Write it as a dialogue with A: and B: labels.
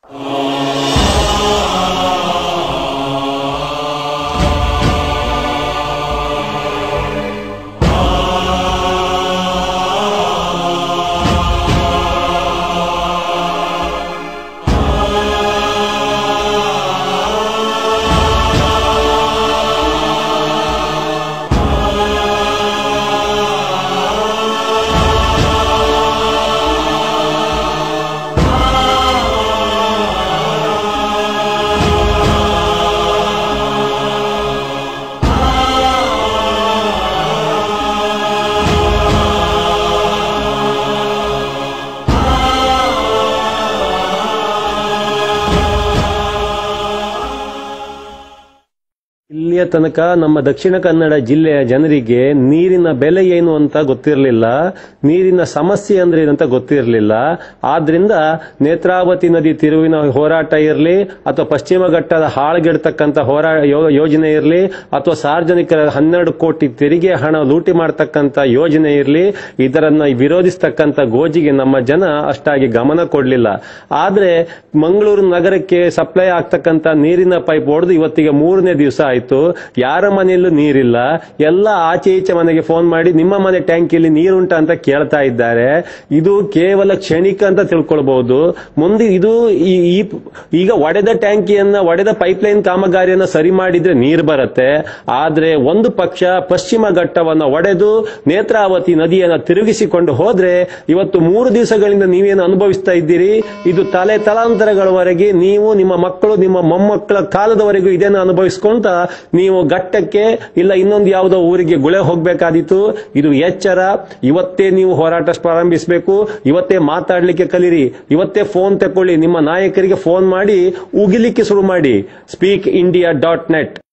A: ಇಲ್ಲಿಯ ತನಕ ನಮ್ಮ ದಕ್ಷಿಣ ಕನ್ನಡ ಜಿಲ್ಲೆಯ ಜನರಿಗೆ ನೀರಿನ ಬೆಲೆ ಏನು ಅಂತ ಗೊತ್ತಿರಲಿಲ್ಲ ನೀರಿನ ಸಮಸ್ಯೆ ಅಂದ್ರೆ ಏನಂತ ಗೊತ್ತಿರಲಿಲ್ಲ ಆದ್ರಿಂದ ನೇತ್ರಾವತಿ ನದಿ ತಿರುವಿನ ಹೋರಾಟ ಇರಲಿ ಅಥವಾ ಪಶ್ಚಿಮ ಘಟ್ಟದ ಹಾಳುಗೆಡ್ತಕ್ಕಂಥ ಹೋರಾ ಯೋ- ಯೋಜನೆ ಇರಲಿ ಅಥವಾ ಸಾರ್ವಜನಿಕರ ಹನ್ನೆರಡು ಕೋಟಿ ತೆರಿಗೆ ಹಣ ಲೂಟಿ ಮಾಡತಕ್ಕಂಥ ಯೋಜನೆ ಇರಲಿ ಇದರನ್ನ ವಿರೋಧಿಸ್ತಕ್ಕಂಥ ಗೋಜಿಗೆ ನಮ್ಮ ಜನ ಅಷ್ಟಾಗಿ ಗಮನ ಕೊಡಲಿಲ್ಲ ಆದ್ರೆ ಮಂಗಳೂರು ನಗರಕ್ಕೆ ಸಪ್ಲೈ ಆಗ್ತಕ್ಕಂಥ ನೀರಿನ ಪೈಪ್ ಹೊಡೆದು ಇವತ್ತಿಗೆ ಮೂರನೇ ದಿವಸ ಆಯ್ತು ಯಾರ ಮನೆಯಲ್ಲೂ ನೀರಿಲ್ಲ ಎಲ್ಲ ಆಚೆ ಈಚೆ ಮನೆಗೆ ಫೋನ್ ಮಾಡಿ ನಿಮ್ಮ ಮನೆ ಟ್ಯಾಂಕಿಯಲ್ಲಿ ನೀರುಂಟ ಅಂತ ಕೇಳ್ತಾ ಇದ್ದಾರೆ ಇದು ಕೇವಲ ಕ್ಷಣಿಕ ಅಂತ ತಿಳ್ಕೊಳ್ಬಹುದು ಮುಂದೆ ಇದು ಈ ಈ- ಈಗ ಒಡೆದ ಟ್ಯಾಂಕಿಯನ್ನ ಒಡೆದ ಪೈಪ್ಲೈನ್ ಕಾಮಗಾರಿಯನ್ನ ಸರಿ ಮಾಡಿದ್ರೆ ನೀರು ಬರುತ್ತೆ ಆದ್ರೆ ಒಂದು ಪಕ್ಷ ಪಶ್ಚಿಮ ಘಟ್ಟವನ್ನ ಒಡೆದು ನೇತ್ರಾವತಿ ನದಿಯನ್ನ ತಿರುಗಿಸಿಕೊಂಡು ಹೋದ್ರೆ ಇವತ್ತು ಮೂರು ದಿವಸಗಳಿಂದ ನೀವೇನು ಅನುಭವಿಸ್ತಾ ಇದ್ದೀರಿ ಇದು ತಲೆ ತಲಾಂತರಗಳವರೆಗೆ ನೀವು ನಿಮ್ಮ ಮಕ್ಕಳು ನಿಮ್ಮ ಮೊಮ್ಮಕ್ಕಳ ಕಾಲದವರೆಗೂ ಇದನ್ನು ಅನುಭವಿಸ್ಕೊಂತ ನೀವು ಘಟ್ಟಕ್ಕೆ ಇಲ್ಲ ಇನ್ನೊಂದು ಯಾವುದೋ ಊರಿಗೆ ಗುಳೆ ಹೋಗ್ಬೇಕಾದೀತು ಇದು ಎಚ್ಚರ ಇವತ್ತೇ ನೀವು ಹೋರಾಟ ಪ್ರಾರಂಭಿಸಬೇಕು ಇವತ್ತೇ ಮಾತಾಡ್ಲಿಕ್ಕೆ ಕಲೀರಿ ಇವತ್ತೇ ಫೋನ್ ತಕೊಳ್ಳಿ ನಿಮ್ಮ ನಾಯಕರಿಗೆ ಫೋನ್ ಮಾಡಿ ಉಗಿಲಿಕ್ಕೆ ಶುರು ಮಾಡಿ ಸ್ಪೀಕ್ ಇಂಡಿಯಾ ಡಾಟ್ ನೆಟ್